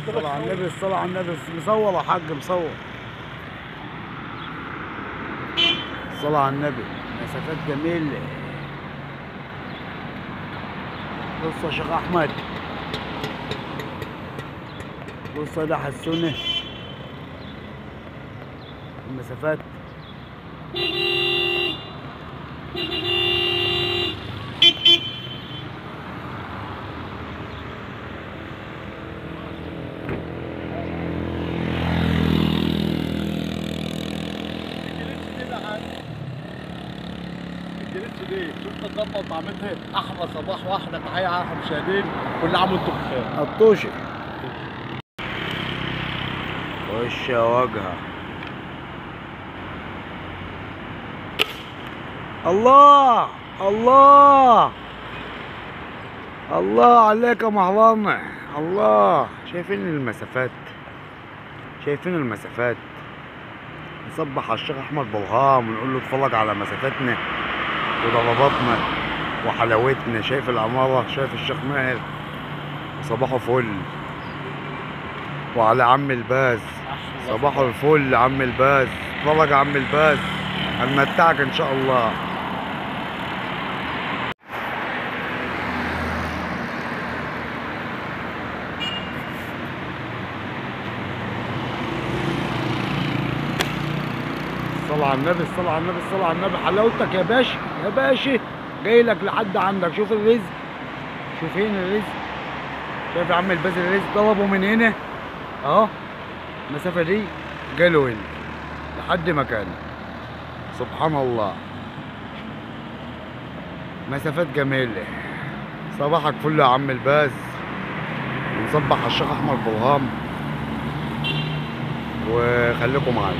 الصلاة على النبي الصلاة على النبي مصور يا حاج مصور الصلاة على النبي مسافات جميلة بص يا شيخ أحمد بص ده حسوني المسافات الجليتش دي شفت تظبط عملتها احلى صباح واحلى تحيه على المشاهدين كل عام وانتم بخير الطوشي وش وجهه الله الله الله عليك يا مهران الله شايفين المسافات شايفين المسافات نصبح على الشيخ احمد برهام ونقول له اتفرج على مسافتنا وضرباتنا وحلاوتنا شايف العمارة شايف الشيخ ماهر صباحه فل وعلى عم الباز صباحه الفل عم الباز اتفرج يا عم الباز هنمتعك ان شاء الله الصلاة على النبي الصلاة على النبي الصلاة على النبي حلاوتك يا باشا يا باشا جاي لك لحد عندك شوف الرزق شوف هنا الرزق شايف يا عم الباز الرزق ضربه من هنا اهو المسافة دي جاله هنا لحد مكانه سبحان الله مسافات جميلة صباحك فل يا عم الباز ونصبح على الشيخ احمد برهام وخليكم معانا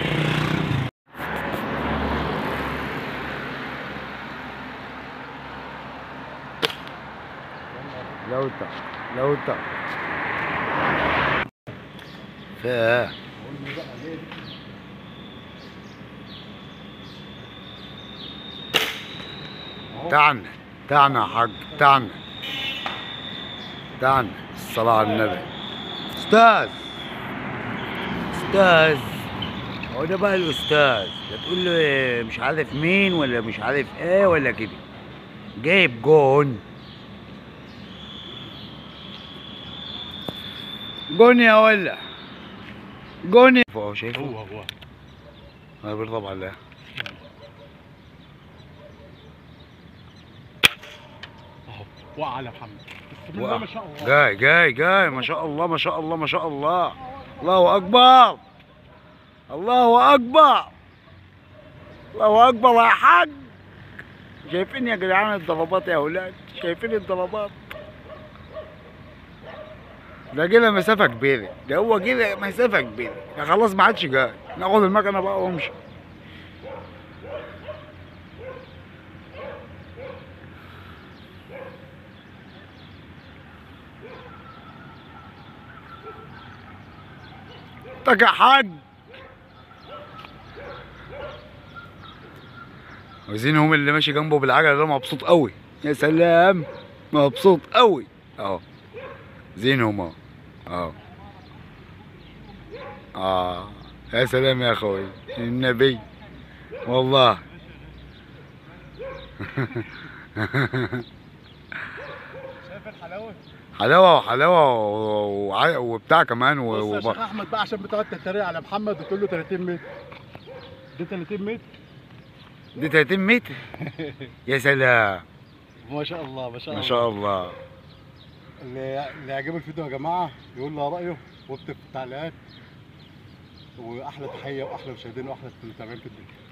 لوتة لوتة فيه تعنا تعنا يا حاج تعنا تعنا الصلاة على النبي استاذ استاذ هو ده بقى الاستاذ لا تقول له مش عارف مين ولا مش عارف ايه ولا كده جايب جون جون يا ولا جون فوق شايفه هو هو انا بيرضى على اهو وقع على محمد بسم الله وقع. ما شاء الله جاي جاي جاي ما شاء الله ما شاء الله ما شاء الله الله اكبر الله اكبر الله اكبر يا حاج شايفين يا جدعان الضربات يا اولاد شايفين الضربات ده كده مسافة كبيرة ده هو كده مسافة كبيرة ده خلاص ما عادش جاي ناخد المكنة بقى وامشي طق يا حاج عايزين هم اللي ماشي جنبه بالعجله ده مبسوط قوي يا سلام مبسوط قوي اهو زينهم اهو اهو اه يا سلام يا اخوي النبي والله شايف الحلاوه حلاوه وحلاوه و- وع- وبتاع كمان و... بص يا وب... شيخ احمد بقى عشان بتقعد تتريق على محمد وتقول له 30 متر دي 30 متر دي 30 متر يا سلام ما شاء الله ما شاء الله ما شاء الله اللي اللي يعجبه الفيديو يا جماعه يقول لي رايه واكتب في التعليقات واحلى تحيه واحلى مشاهدين واحلى متابعين في الدنيا